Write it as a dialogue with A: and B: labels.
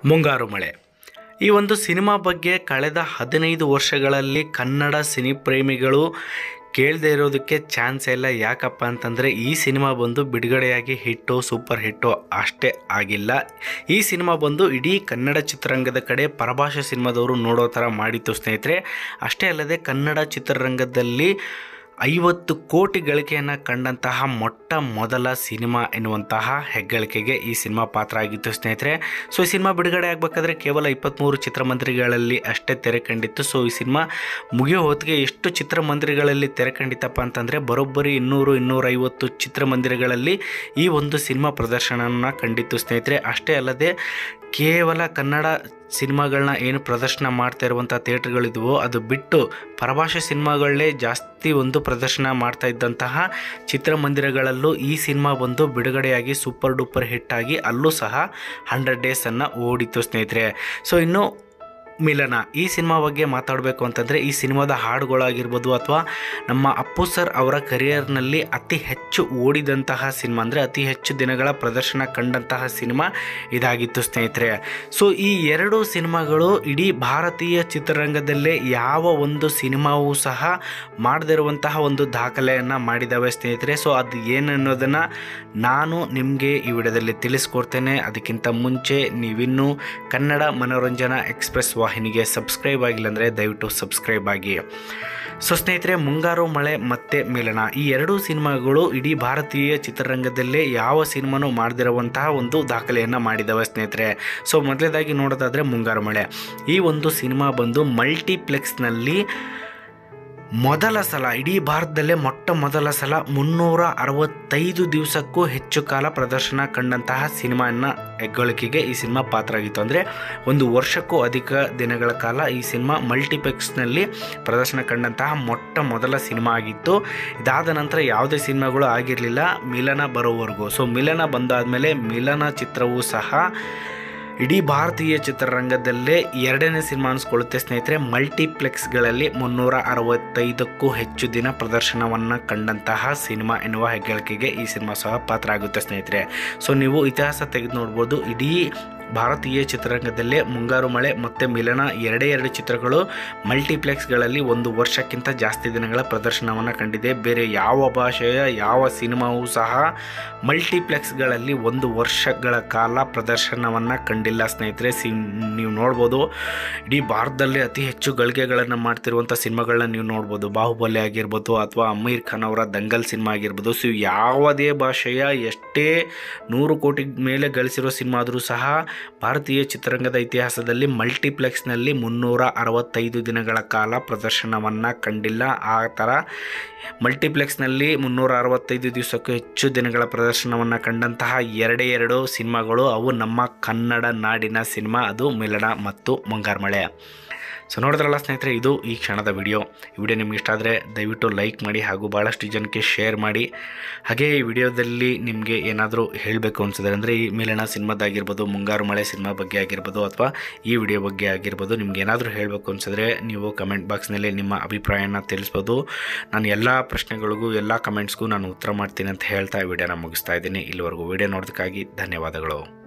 A: ಮುಂಗಾರು ಮಳೆ ಈ ಒಂದು ಸಿನಿಮಾ ಬಗ್ಗೆ ಕಳೆದ ಹದಿನೈದು ವರ್ಷಗಳಲ್ಲಿ ಕನ್ನಡ ಸಿನಿ ಪ್ರೇಮಿಗಳು ಕೇಳದೇ ಇರೋದಕ್ಕೆ ಚಾನ್ಸ್ ಇಲ್ಲ ಯಾಕಪ್ಪ ಅಂತಂದರೆ ಈ ಸಿನಿಮಾ ಬಂದು ಬಿಡುಗಡೆಯಾಗಿ ಹಿಟ್ಟು ಸೂಪರ್ ಹಿಟ್ಟು ಅಷ್ಟೇ ಆಗಿಲ್ಲ ಈ ಸಿನಿಮಾ ಬಂದು ಇಡೀ ಕನ್ನಡ ಚಿತ್ರರಂಗದ ಕಡೆ ಪರಭಾಷೆ ಸಿನಿಮಾದವರು ನೋಡೋ ಥರ ಮಾಡಿತ್ತು ಸ್ನೇಹಿತರೆ ಅಷ್ಟೇ ಅಲ್ಲದೆ ಕನ್ನಡ ಚಿತ್ರರಂಗದಲ್ಲಿ ಐವತ್ತು ಕೋಟಿ ಗಳಿಕೆಯನ್ನು ಕಂಡಂತಹ ಮೊಟ್ಟ ಮೊದಲ ಸಿನಿಮಾ ಎನ್ನುವಂತಹ ಹೆಗ್ಗಳಿಕೆಗೆ ಈ ಸಿನಿಮಾ ಪಾತ್ರ ಆಗಿತ್ತು ಸ್ನೇಹಿತರೆ ಸೊ ಈ ಸಿನಿಮಾ ಬಿಡುಗಡೆ ಆಗಬೇಕಾದ್ರೆ ಕೇವಲ ಇಪ್ಪತ್ತ್ಮೂರು ಚಿತ್ರಮಂದಿರಗಳಲ್ಲಿ ಅಷ್ಟೇ ತೆರೆ ಕಂಡಿತ್ತು ಸೊ ಈ ಸಿನಿಮಾ ಮುಗಿಯೋ ಹೊತ್ತಿಗೆ ಎಷ್ಟು ಚಿತ್ರಮಂದಿರಗಳಲ್ಲಿ ತೆರೆ ಕಂಡಿತಪ್ಪ ಅಂತಂದರೆ ಬರೋಬ್ಬರಿ ಇನ್ನೂರು ಇನ್ನೂರೈವತ್ತು ಚಿತ್ರಮಂದಿರಗಳಲ್ಲಿ ಈ ಒಂದು ಸಿನಿಮಾ ಪ್ರದರ್ಶನವನ್ನು ಕಂಡಿತ್ತು ಸ್ನೇಹಿತರೆ ಅಷ್ಟೇ ಅಲ್ಲದೆ ಕೇವಲ ಕನ್ನಡ ಸಿನಿಮಾಗಳನ್ನ ಏನು ಪ್ರದರ್ಶನ ಮಾಡ್ತಾ ಇರುವಂಥ ಥಿಯೇಟ್ರ್ಗಳಿದ್ವೋ ಅದು ಬಿಟ್ಟು ಪರಭಾಷೆ ಸಿನಿಮಾಗಳೇ ಜಾಸ್ತಿ ಒಂದು ಪ್ರದರ್ಶನ ಮಾಡ್ತಾ ಇದ್ದಂತಹ ಚಿತ್ರಮಂದಿರಗಳಲ್ಲೂ ಈ ಸಿನಿಮಾ ಬಂದು ಬಿಡುಗಡೆಯಾಗಿ ಸೂಪರ್ ಡೂಪರ್ ಹಿಟ್ ಆಗಿ ಅಲ್ಲೂ ಸಹ ಹಂಡ್ರೆಡ್ ಡೇಸನ್ನು ಓಡಿತು ಸ್ನೇಹಿತರೆ ಸೊ ಇನ್ನು ಮಿಲನ ಈ ಸಿನಿಮಾ ಬಗ್ಗೆ ಮಾತಾಡಬೇಕು ಅಂತಂದರೆ ಈ ಸಿನಿಮಾದ ಹಾಡುಗಳಾಗಿರ್ಬೋದು ಅಥವಾ ನಮ್ಮ ಅಪ್ಪು ಸರ್ ಅವರ ಕರಿಯರ್ನಲ್ಲಿ ಅತಿ ಹೆಚ್ಚು ಓಡಿದಂತಹ ಸಿನಿಮಾ ಅಂದರೆ ಅತಿ ಹೆಚ್ಚು ದಿನಗಳ ಪ್ರದರ್ಶನ ಕಂಡಂತಹ ಸಿನಿಮಾ ಇದಾಗಿತ್ತು ಸ್ನೇಹಿತರೆ ಸೊ ಈ ಎರಡು ಸಿನಿಮಾಗಳು ಇಡೀ ಭಾರತೀಯ ಚಿತ್ರರಂಗದಲ್ಲೇ ಯಾವ ಒಂದು ಸಿನಿಮಾವೂ ಸಹ ಮಾಡದಿರುವಂತಹ ಒಂದು ದಾಖಲೆಯನ್ನು ಮಾಡಿದ್ದಾವೆ ಸ್ನೇಹಿತರೆ ಸೊ ಅದು ಏನು ಅನ್ನೋದನ್ನು ನಾನು ನಿಮಗೆ ಈ ವಿಡಿಯೋದಲ್ಲಿ ತಿಳಿಸ್ಕೊಡ್ತೇನೆ ಅದಕ್ಕಿಂತ ಮುಂಚೆ ನೀವಿನ್ನೂ ಕನ್ನಡ ಮನೋರಂಜನಾ ಎಕ್ಸ್ಪ್ರೆಸ್ ವಾಹಿನಿಗೆ ಸಬ್ಸ್ಕ್ರೈಬ್ ಆಗಿಲ್ಲ ಅಂದರೆ ದಯವಿಟ್ಟು ಸಬ್ಸ್ಕ್ರೈಬ್ ಆಗಿ ಸೊ ಸ್ನೇಹಿತರೆ ಮುಂಗಾರು ಮಳೆ ಮತ್ತೆ ಮಿಲನ ಈ ಎರಡೂ ಸಿನಿಮಾಗಳು ಇಡೀ ಭಾರತೀಯ ಚಿತ್ರರಂಗದಲ್ಲೇ ಯಾವ ಸಿನಿಮಾನೂ ಮಾಡದಿರುವಂತಹ ಒಂದು ದಾಖಲೆಯನ್ನು ಮಾಡಿದ್ದಾವೆ ಸ್ನೇಹಿತರೆ ಸೊ ಮೊದಲೇದಾಗಿ ನೋಡೋದಾದರೆ ಮುಂಗಾರು ಮಳೆ ಈ ಒಂದು ಸಿನಿಮಾ ಬಂದು ಮಲ್ಟಿಪ್ಲೆಕ್ಸ್ನಲ್ಲಿ ಮೊದಲ ಸಲ ಇಡೀ ಭಾರತದಲ್ಲೇ ಮೊಟ್ಟ ಮೊದಲ ಸಲ ಮುನ್ನೂರ ಅರವತ್ತೈದು ದಿವಸಕ್ಕೂ ಹೆಚ್ಚು ಕಾಲ ಪ್ರದರ್ಶನ ಕಂಡಂತಹ ಸಿನಿಮಾನ ಹೆಗ್ಗಳಿಕೆಗೆ ಈ ಸಿನಿಮಾ ಪಾತ್ರ ಆಗಿತ್ತು ಅಂದರೆ ಒಂದು ವರ್ಷಕ್ಕೂ ಅಧಿಕ ದಿನಗಳ ಕಾಲ ಈ ಸಿನಿಮಾ ಮಲ್ಟಿಪ್ಲೆಕ್ಸ್ನಲ್ಲಿ ಪ್ರದರ್ಶನ ಕಂಡಂತಹ ಮೊಟ್ಟ ಮೊದಲ ಸಿನಿಮಾ ಆಗಿತ್ತು ಇದಾದ ನಂತರ ಯಾವುದೇ ಸಿನಿಮಾಗಳು ಆಗಿರಲಿಲ್ಲ ಮಿಲನ ಬರೋವರೆಗೂ ಸೊ ಮಿಲನ ಬಂದಾದಮೇಲೆ ಮಿಲನ ಚಿತ್ರವೂ ಸಹ ಇಡೀ ಭಾರತೀಯ ಚಿತ್ರರಂಗದಲ್ಲೇ ಎರಡನೇ ಸಿನಿಮಾ ಅನಿಸ್ಕೊಳ್ಳುತ್ತೆ ಸ್ನೇಹಿತರೆ ಮಲ್ಟಿಪ್ಲೆಕ್ಸ್ಗಳಲ್ಲಿ ಮುನ್ನೂರ ಅರವತ್ತೈದಕ್ಕೂ ಹೆಚ್ಚು ದಿನ ಪ್ರದರ್ಶನವನ್ನು ಕಂಡಂತಹ ಸಿನಿಮಾ ಎನ್ನುವ ಹೆಗ್ಗಳಿಕೆಗೆ ಈ ಸಿನಿಮಾ ಸಹ ಪಾತ್ರ ಆಗುತ್ತೆ ಸ್ನೇಹಿತರೆ ಸೊ ನೀವು ಇತಿಹಾಸ ತೆಗೆದು ನೋಡ್ಬೋದು ಇಡೀ ಭಾರತೀಯ ಚಿತ್ರರಂಗದಲ್ಲೇ ಮುಂಗಾರು ಮಳೆ ಮತ್ತು ಮಿಲನ ಎರಡೇ ಎರಡು ಚಿತ್ರಗಳು ಮಲ್ಟಿಪ್ಲೆಕ್ಸ್ಗಳಲ್ಲಿ ಒಂದು ವರ್ಷಕ್ಕಿಂತ ಜಾಸ್ತಿ ದಿನಗಳ ಪ್ರದರ್ಶನವನ್ನು ಕಂಡಿದೆ ಬೇರೆ ಯಾವ ಭಾಷೆಯ ಯಾವ ಸಿನಿಮಾವೂ ಸಹ ಮಲ್ಟಿಪ್ಲೆಕ್ಸ್ಗಳಲ್ಲಿ ಒಂದು ವರ್ಷಗಳ ಕಾಲ ಪ್ರದರ್ಶನವನ್ನು ಕಂಡಿಲ್ಲ ಸ್ನೇಹಿತರೆ ಸಿ ನೀವು ನೋಡ್ಬೋದು ಇಡೀ ಭಾರತದಲ್ಲಿ ಅತಿ ಹೆಚ್ಚು ಗಳಿಕೆಗಳನ್ನು ಮಾಡ್ತಿರುವಂಥ ಸಿನಿಮಾಗಳನ್ನ ನೀವು ನೋಡ್ಬೋದು ಬಾಹುಬಲಿ ಆಗಿರ್ಬೋದು ಅಥವಾ ಅಮೀರ್ ಖಾನ್ ಅವರ ದಂಗಲ್ ಸಿನಿಮಾ ಆಗಿರ್ಬೋದು ಸೊ ಯಾವುದೇ ಭಾಷೆಯ ಎಷ್ಟೇ ನೂರು ಕೋಟಿ ಮೇಲೆ ಗಳಿಸಿರೋ ಸಿನಿಮಾ ಆದರೂ ಸಹ ಭಾರತೀಯ ಚಿತ್ರರಂಗದ ಇತಿಹಾಸದಲ್ಲಿ ಮಲ್ಟಿಪ್ಲೆಕ್ಸ್ನಲ್ಲಿ ಮುನ್ನೂರ ಅರವತ್ತೈದು ದಿನಗಳ ಕಾಲ ಪ್ರದರ್ಶನವನ್ನು ಕಂಡಿಲ್ಲ ಆ ಥರ ಮಲ್ಟಿಪ್ಲೆಕ್ಸ್ನಲ್ಲಿ ಮುನ್ನೂರ ಅರವತ್ತೈದು ದಿವಸಕ್ಕೂ ಹೆಚ್ಚು ದಿನಗಳ ಪ್ರದರ್ಶನವನ್ನು ಕಂಡಂತಹ ಎರಡೇ ಎರಡು ಸಿನಿಮಾಗಳು ಅವು ನಮ್ಮ ಕನ್ನಡ ನಾಡಿನ ಸಿನಿಮಾ ಅದು ಮಿಲನ ಮತ್ತು ಮುಂಗಾರ್ಮಳೆ ಸೊ ನೋಡಿದ್ರಲ್ಲ ಸ್ನೇಹಿತರೆ ಇದು ಈ ಕ್ಷಣದ ವಿಡಿಯೋ ಈ ವಿಡಿಯೋ ನಿಮ್ಗೆ ಇಷ್ಟ ಆದರೆ ದಯವಿಟ್ಟು ಲೈಕ್ ಮಾಡಿ ಹಾಗೂ ಭಾಳಷ್ಟು ಜನಕ್ಕೆ ಶೇರ್ ಮಾಡಿ ಹಾಗೆ ಈ ವಿಡಿಯೋದಲ್ಲಿ ನಿಮಗೆ ಏನಾದರೂ ಹೇಳಬೇಕು ಅನಿಸಿದ್ರೆ ಅಂದರೆ ಈ ಮೇಲಿನ ಸಿನಿಮಾದಾಗಿರ್ಬೋದು ಮುಂಗಾರು ಮಳೆ ಸಿನಿಮಾ ಬಗ್ಗೆ ಆಗಿರ್ಬೋದು ಅಥವಾ ಈ ವಿಡಿಯೋ ಬಗ್ಗೆ ಆಗಿರ್ಬೋದು ನಿಮ್ಗೆ ಏನಾದರೂ ಹೇಳಬೇಕು ಅನಿಸಿದ್ರೆ ನೀವು ಕಮೆಂಟ್ ಬಾಕ್ಸ್ನಲ್ಲಿ ನಿಮ್ಮ ಅಭಿಪ್ರಾಯನ ತಿಳಿಸ್ಬೋದು ನಾನು ಎಲ್ಲ ಪ್ರಶ್ನೆಗಳಿಗೂ ಎಲ್ಲ ಕಮೆಂಟ್ಸ್ಗೂ ನಾನು ಉತ್ತರ ಮಾಡ್ತೀನಿ ಅಂತ ಹೇಳ್ತಾ ಈ ವಿಡಿಯೋನ ಮುಗಿಸ್ತಾ ಇದ್ದೀನಿ ಇಲ್ಲಿವರೆಗೂ ವಿಡಿಯೋ ನೋಡೋದಕ್ಕಾಗಿ ಧನ್ಯವಾದಗಳು